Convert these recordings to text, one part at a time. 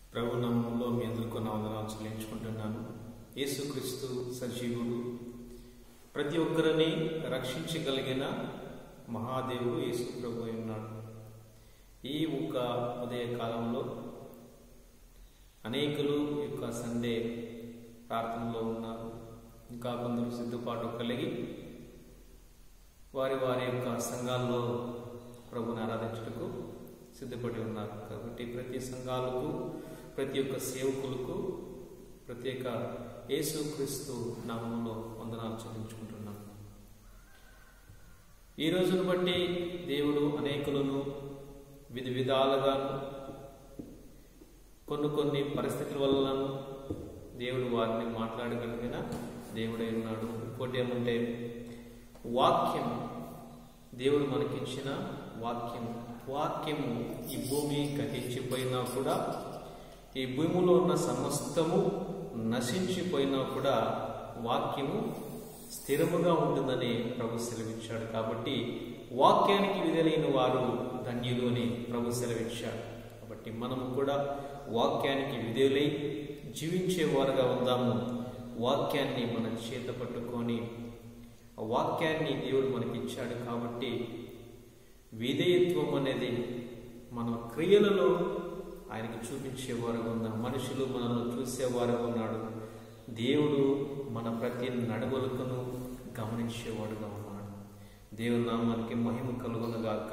ప్రభు నామంలో మీ అందరికీ నా వందనాలు చెల్లించుకుంటున్నాను యేసుక్రీస్తు సజీవుడు ప్రతి ఒక్కరిని రక్షించగలిగిన మహాదేవుడు యేసు ప్రభు అయి ఉన్నాడు ఈ ఒక్క ఉదయ కాలంలో అనేకులు ఈ యొక్క సండే ప్రార్థనలో ఉన్నారు ఇంకా కొందరు సిద్ధపాటు కలిగి వారి వారి యొక్క సంఘాల్లో ప్రభుని ఆరాధించుటకు సిద్ధపడి ఉన్నారు కాబట్టి ప్రతి సంఘాలకు ప్రతి ఒక్క సేవకులకు ప్రత్యేక యేసుక్రీస్తు నామంలో వందనాలు చెల్లించుకుంటున్నాను ఈ రోజును బట్టి దేవుడు అనేకులను విధి విధాలుగాను కొన్ని కొన్ని పరిస్థితుల వలన దేవుడు వారిని మాట్లాడగలిగిన దేవుడై ఉన్నాడు ఇంకోటి ఏమంటే వాక్యం దేవుడు మనకిచ్చిన వాక్యం వాక్యము ఈ భూమి గతించిపోయినా కూడా ఈ భూమిలో ఉన్న సమస్తము నశించిపోయినా కూడా వాక్యము స్థిరముగా ఉంటుందని ప్రభు సెలవిచ్చాడు కాబట్టి వాక్యానికి విధులైన వారు ధన్యులు అని ప్రభు సెలవిచ్చాడు కాబట్టి మనము కూడా వాక్యానికి విధేయులై జీవించేవారుగా ఉందాము వాక్యాన్ని మన చేత పట్టుకొని ఆ వాక్యాన్ని దేవుడు మనకిచ్చాడు కాబట్టి విధేయత్వం అనేది మన క్రియలలో ఆయనకి చూపించేవారుగా ఉన్నాం మనుషులు మనల్ని చూసేవారుగా ఉన్నాడు దేవుడు మన ప్రతి నడవలకును గమనించేవాడుగా ఉన్నాడు దేవుని నామానికి మహిమ కలుగునగాక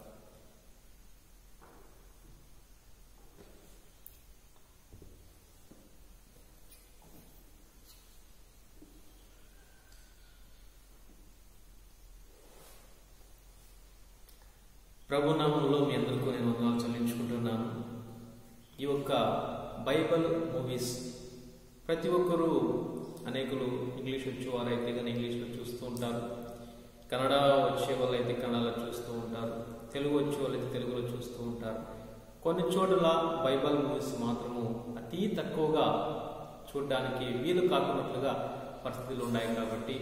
ప్రభునామంలో మీ అందరికీ నేను వందనాలు చెల్లించుకుంటున్నాను ఈ యొక్క బైబిల్ మూవీస్ ప్రతి ఒక్కరూ అనేకులు ఇంగ్లీష్ వచ్చే వారైతే కానీ ఇంగ్లీష్లో చూస్తూ ఉంటారు కన్నడ వచ్చే వాళ్ళు అయితే కన్నడలో చూస్తూ ఉంటారు తెలుగు వచ్చే వాళ్ళు అయితే తెలుగులో చూస్తూ ఉంటారు కొన్ని చోట్ల బైబిల్ మూవీస్ మాత్రము అతి తక్కువగా చూడడానికి వీలు కాకున్నట్లుగా పరిస్థితులు ఉన్నాయి కాబట్టి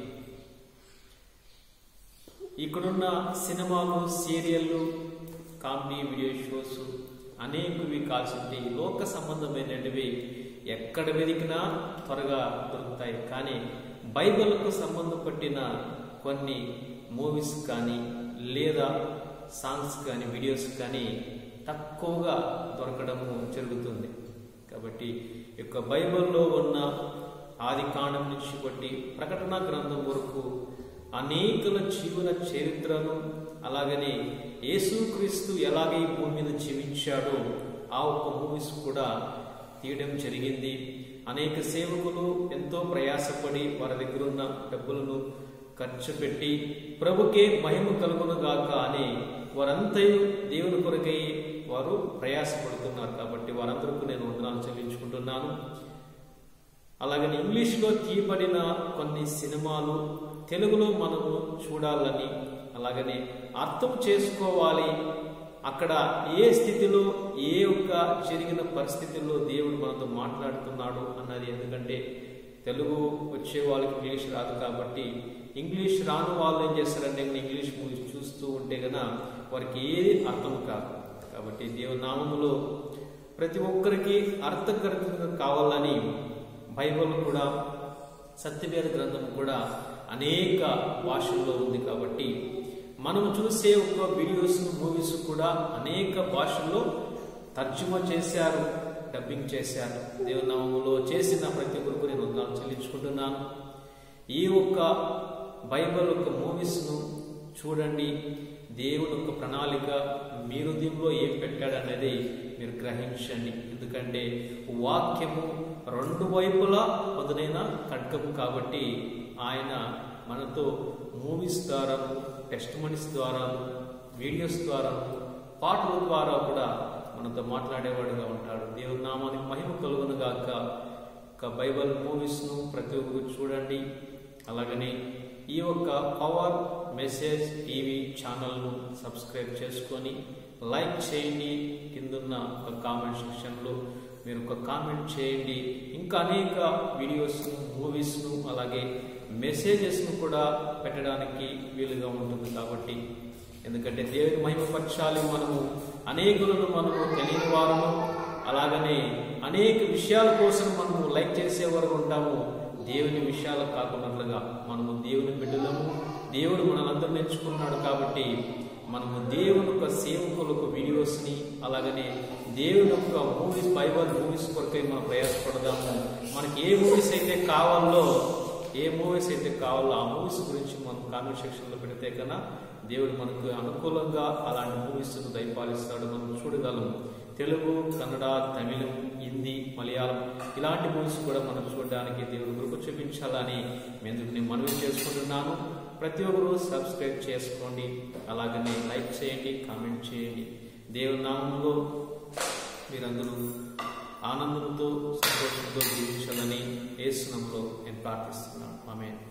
ఇక్కడున్న సినిమాలు సీరియళ్ళు కామెడీ వీడియో షోస్ అనేకవి కాల్సింది లోక సంబంధమైనవి ఎక్కడ వెతికినా త్వరగా దొరుకుతాయి కానీ బైబిల్కు సంబంధం పట్టిన కొన్ని మూవీస్ కానీ లేదా సాంగ్స్ కానీ వీడియోస్ కానీ తక్కువగా దొరకడము జరుగుతుంది కాబట్టి యొక్క బైబిల్లో ఉన్న ఆది కాండం నుంచి బట్టి ప్రకటన గ్రంథం వరకు అనేకుల జీవన చరిత్రను అలాగనే యేసుక్రీస్తు ఎలాగ ఈ భూమి మీద జీవించాడో ఆ ఒక్క మూవీస్ కూడా తీయడం జరిగింది అనేక సేవకులు ఎంతో ప్రయాసపడి వారి దగ్గర ఉన్న డబ్బులను ఖర్చు పెట్టి ప్రభుకే మహిమ కలుగునుగాక అని వారంతయు దేవుని కొరకై వారు ప్రయాసపడుతున్నారు కాబట్టి వారందరికీ నేను వందనాలు చెల్లించుకుంటున్నాను అలాగని ఇంగ్లీష్లో తీయబడిన కొన్ని సినిమాలు తెలుగులో మనము చూడాలని అలాగనే అర్థం చేసుకోవాలి అక్కడ ఏ స్థితిలో ఏ ఒక్క జరిగిన పరిస్థితుల్లో దేవుడు మనతో మాట్లాడుతున్నాడు అన్నది ఎందుకంటే తెలుగు వచ్చే వాళ్ళకి ఇంగ్లీష్ రాదు కాబట్టి ఇంగ్లీష్ రాని వాళ్ళు ఏం చేస్తారంటే ఇంగ్లీష్ మూవీస్ చూస్తూ ఉంటే గన వారికి ఏది అర్థం కాదు కాబట్టి దేవుని నామములో ప్రతి ఒక్కరికి అర్థకరంగా కావాలని బైబిల్ కూడా సత్యవేద గ్రంథం కూడా అనేక భాషల్లో ఉంది కాబట్టి మనం చూసే ఒక వీడియోస్ మూవీస్ కూడా అనేక భాషల్లో తర్జుమా చేశారు డబ్బింగ్ చేశారు దేవనామంలో చేసిన ప్రతి ఒక్కరికి నేను వందనాలు చెల్లించుకుంటున్నాను ఈ ఒక్క బైబిల్ యొక్క మూవీస్ను చూడండి దేవుని యొక్క ప్రణాళిక మీ హృదయంలో ఏం పెట్టాడనేది మీరు గ్రహించండి ఎందుకంటే వాక్యము రెండు వైపులా పదునైన ఖడ్గము కాబట్టి ఆయన మనతో మూవీస్ ద్వారా టెస్ట్ మనీస్ ద్వారా వీడియోస్ ద్వారా పాటల ద్వారా కూడా మనతో మాట్లాడేవాడుగా ఉంటాడు దేవుని నామానికి మహిమ కలుగును గాక ఒక బైబిల్ మూవీస్ను ప్రతి ఒక్కరు చూడండి అలాగనే ఈ యొక్క పవర్ మెసేజ్ టీవీ ఛానల్ను సబ్స్క్రైబ్ చేసుకొని లైక్ చేయండి కిందున్న ఒక కామెంట్ సెక్షన్లో మీరు ఒక కామెంట్ చేయండి ఇంకా అనేక వీడియోస్ను మూవీస్ను అలాగే మెసేజెస్ను కూడా పెట్టడానికి వీలుగా ఉంటుంది కాబట్టి ఎందుకంటే దేవుని మహిమపరచాలి మనము అనేకులను మనము తెలియని వారము అలాగనే అనేక విషయాల కోసం మనము లైక్ చేసే వరకు ఉంటాము దేవుని విషయాలకు కాకున్నట్లుగా మనము దేవుని బిడ్డలము దేవుడు మనల్ని ఎంచుకున్నాడు కాబట్టి మనము దేవుని యొక్క సేవకులకు వీడియోస్ని అలాగనే దేవుని యొక్క మూవీస్ బైబల్ మూవీస్ కొరకై మనం ప్రయాసపడదాము మనకి ఏ మూవీస్ అయితే కావాలో ఏ మూవీస్ అయితే కావాలో ఆ మూవీస్ గురించి మనం కామెంట్ సెక్షన్లో పెడితే కన్నా దేవుడు మనకు అనుకూలంగా అలాంటి మూవీస్ దయపాలిస్తాడు మనం చూడగలం తెలుగు కన్నడ తమిళం హిందీ మలయాళం ఇలాంటి మూవీస్ కూడా మనం చూడడానికి దేవుడు కృప చూపించాలని మేము నేను మనవి చేసుకుంటున్నాను ప్రతి ఒక్కరూ సబ్స్క్రైబ్ చేసుకోండి అలాగనే లైక్ చేయండి కామెంట్ చేయండి దేవుని నామంలో మీరందరూ ఆనందంతో సంతోషంతో జీవించాలని ఏసునంలో నేను ప్రార్థిస్తున్నాను ఆమె